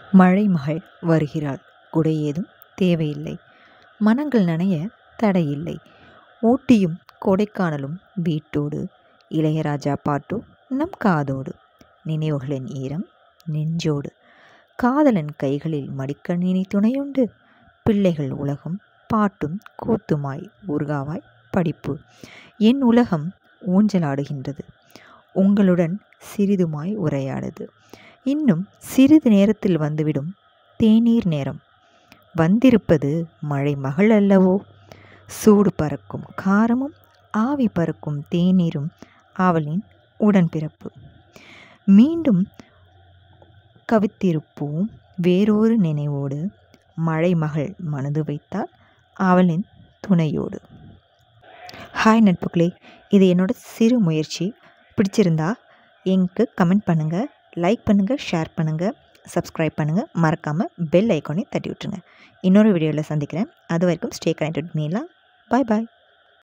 மழை மகள் வருகிறாள் குடை ஏதும் தேவையில்லை மனங்கள் நனைய தடையில்லை ஊட்டியும் கொடைக்கானலும் வீட்டோடு இளையராஜா பாட்டோ நம் காதோடு நினைவுகளின் ஈரம் நெஞ்சோடு காதலன் கைகளில் மடிக்கணினி துணையுண்டு பிள்ளைகள் உலகம் பாட்டும் கூத்துமாய் ஊர்காவாய் படிப்பு என் உலகம் ஊஞ்சலாடுகின்றது உங்களுடன் சிறிதுமாய் உரையாடுது இன்னும் சிறிது நேரத்தில் வந்துவிடும் தேநீர் நேரம் வந்திருப்பது மழை மகள் அல்லவோ சூடு பறக்கும் காரமும் ஆவி பறக்கும் தேநீரும் அவளின் உடன்பிறப்பு மீண்டும் கவித்திருப்போம் வேறொரு நினைவோடு மழை மகள் மனது வைத்தால் அவளின் துணையோடு ஹாய் நட்புகளே இது என்னோட சிறு முயற்சி பிடிச்சிருந்தா எனக்கு கமெண்ட் பண்ணுங்கள் லைக் பண்ணுங்கள் ஷேர் பண்ணுங்கள் சப்ஸ்கிரைப் பண்ணுங்கள் மறக்காமல் பெல் ஐக்கானே தட்டி விட்டுருங்க இன்னொரு வீடியோவில் சந்திக்கிறேன் அது வரைக்கும் ஸ்டே கனெக்டட் மீலாம் பாய் பாய்